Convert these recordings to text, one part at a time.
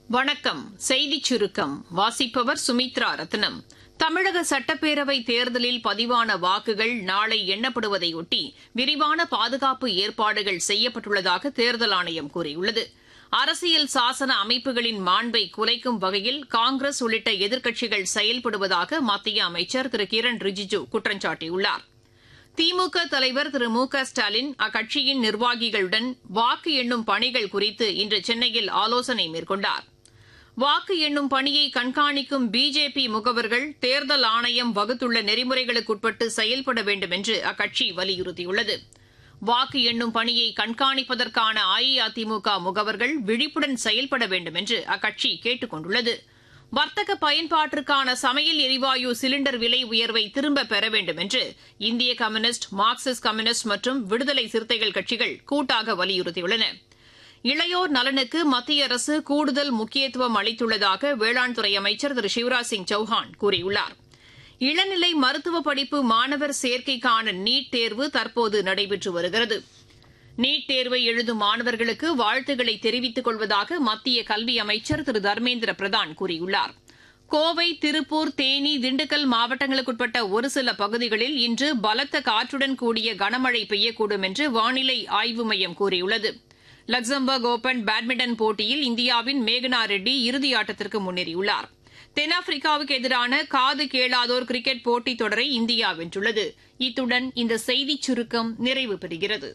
வணக்கம் செய்திச் சுருக்கம் வாசிப்பவர் சுமித்ரா ரத்னம் தமிழக சட்டப்பேரவை தேர்தலில் பதிவான வாக்குகள் நாளை எண்ணப்படுவதையொட்டி விரிவான பாதுகாப்பு ஏற்பாடுகள் செய்யப்பட்டுள்ளதாக தேர்தல் ஆணையம் கூறியுள்ளது அரசியல் சாசன அமைப்புகளின் மாண்பை குலைக்கும் வகையில் காங்கிரஸ் உள்ளிட்ட எதிர்க்கட்சிகள் செயல்படுவதாக மத்திய அமைச்சர் திரு கிரண் ரிஜிஜு குற்றம் சாட்டியுள்ளார் திமுக தலைவர் திரு மு க ஸ்டாலின் அக்கட்சியின் நிர்வாகிகளுடன் வாக்கு எண்ணும் பணிகள் குறித்து இன்று சென்னையில் ஆலோசனை மேற்கொண்டார் வாக்கு எண்ணும் பணியை கண்காணிக்கும் பிஜேபி முகவர்கள் தேர்தல் ஆணையம் வகுத்துள்ள நெறிமுறைகளுக்குட்பட்டு செயல்பட வேண்டும் என்று அக்கட்சி வலியுறுத்தியுள்ளது வாக்கு எண்ணும் பணியை கண்காணிப்பதற்கான அஇஅதிமுக முகவர்கள் விழிப்புடன் செயல்பட வேண்டும் என்று அக்கட்சி கேட்டுக் கொண்டுள்ளது வர்த்தக பயன்பாட்டிற்கான சமையல் எரிவாயு சிலிண்டர் விலை உயர்வை திரும்பப் பெற வேண்டும் என்று இந்திய கம்யூனிஸ்ட் மார்க்சிஸ்ட் கம்யூனிஸ்ட் மற்றும் விடுதலை சிறுத்தைகள் கட்சிகள் கூட்டாக வலியுறுத்தியுள்ளன இளையோர் நலனுக்கு மத்திய அரசு கூடுதல் முக்கியத்துவம் அளித்துள்ளதாக வேளாண் துறை அமைச்சர் திரு சிவராஜ் சிங் சௌஹான் கூறியுள்ளார் இளநிலை மருத்துவ படிப்பு மாணவர் சேர்க்கைக்கான நீட் தேர்வு தற்போது நடைபெற்று வருகிறது நீட் தேர்வை எழுதும் மாணவர்களுக்கு வாழ்த்துக்களை தெரிவித்துக் கொள்வதாக மத்திய கல்வி அமைச்சர் திரு தர்மேந்திர பிரதான் கூறியுள்ளார் கோவை திருப்பூர் தேனி திண்டுக்கல் மாவட்டங்களுக்குட்பட்ட ஒரு சில பகுதிகளில் இன்று பலத்த காற்றுடன் கூடிய கனமழை பெய்யக்கூடும் என்று வானிலை ஆய்வு மையம் கூறியுள்ளது லக்சம்பர்க் ஓபன் பேட்மிண்டன் போட்டியில் இந்தியாவின் மேகனா ரெட்டி இறுதி ஆட்டத்திற்கு முன்னேறியுள்ளார் தென்னாப்பிரிக்காவுக்கு எதிரான காது கேளாதோர் கிரிக்கெட் போட்டித் தொடரை இந்தியா வென்றுள்ளது இத்துடன் இந்த செய்திச் சுருக்கம் நிறைவு பெறுகிறது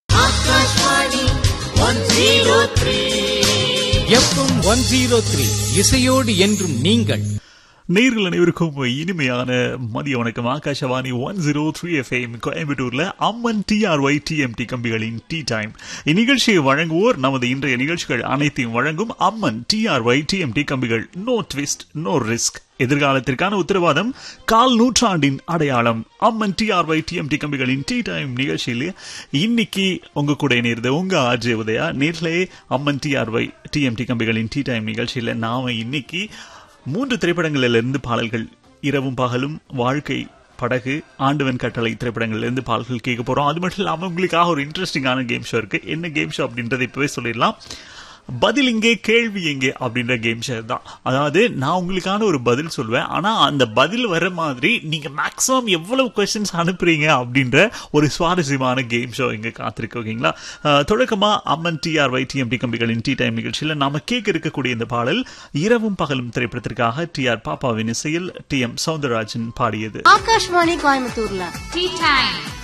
எஃப்எம் ஒன் ஜீரோ த்ரீ இசையோடு என்றும் நீங்கள் நேர்கள் அனைவருக்கும் இனிமையான மதிய வணக்கம் Akashvani one zero three FM கோயம்புத்தூர்ல அம்மன் டிஆர்ஒய் டிஎம்டி கம்பிகளின் டீ டைம் இந்நிகழ்ச்சியை வழங்குவோர் நமது இன்றைய நிகழ்ச்சிகள் அனைத்தையும் வழங்கும் அம்மன் டிஆர்ஒய் டிஎம்டி கம்பிகள் நோ ட்விஸ்ட் நோ ரிஸ்க் எதிர்காலத்திற்கான உத்தரவாதம் கால் நூற்றாண்டின் அடையாளம் அம்மன் டிஆர்ஒய் டிஎம்டி கம்பிகளின் டீ டைம் நிகழ்ச்சியில் இன்னைக்கு உங்க கூட இணையிருந்த உங்க ஆர்ஜே உதயா நேரிலே அம்மன் டிஆர்ஒய் டிஎம்டி கம்பிகளின் டீ டைம் நிகழ்ச்சியில் நாம இன்னைக்கு மூன்று திரைப்படங்களிலிருந்து பாடல்கள் இரவும் பகலும் வாழ்க்கை படகு ஆண்டவன் கட்டளை திரைப்படங்கள்லேருந்து பாடல்கள் கேட்க போறோம் அது மட்டும் இல்லாமல் உங்களுக்காக ஒரு இன்ட்ரெஸ்டிங்கான கேம் ஷோ இருக்கு என்ன கேம் ஷோ அப்படின்றத இப்பவே சொல்லிடலாம் பதில் எங்கே கேள்வி எங்கே அப்படின்ற கேம் ஷோ தான் அதாவது நான் உங்களுக்கான ஒரு பதில் சொல்வேன் ஆனா அந்த பதில் வர மாதிரி நீங்க மேக்ஸிமம் எவ்வளவு கொஸ்டின்ஸ் அனுப்புறீங்க அப்படின்ற ஒரு சுவாரஸ்யமான கேம் ஷோ இங்க காத்திருக்கு ஓகேங்களா அஹ், தொடக்கமா அம்மன் டிஆர் டிஎம்டி கம்பிகளின் டீ டைம் நிகழ்ச்சியில் நாம கேட்க இருக்கக்கூடிய இந்த பாடல் இரவும் பகலும் திரைப்படத்திற்காக டி ஆர் பாப்பாவின் இசையில் டி எம் சவுந்தரராஜன் பாடியது ஆகாஷ்வாணி கோயம்புத்தூர்ல Tea time.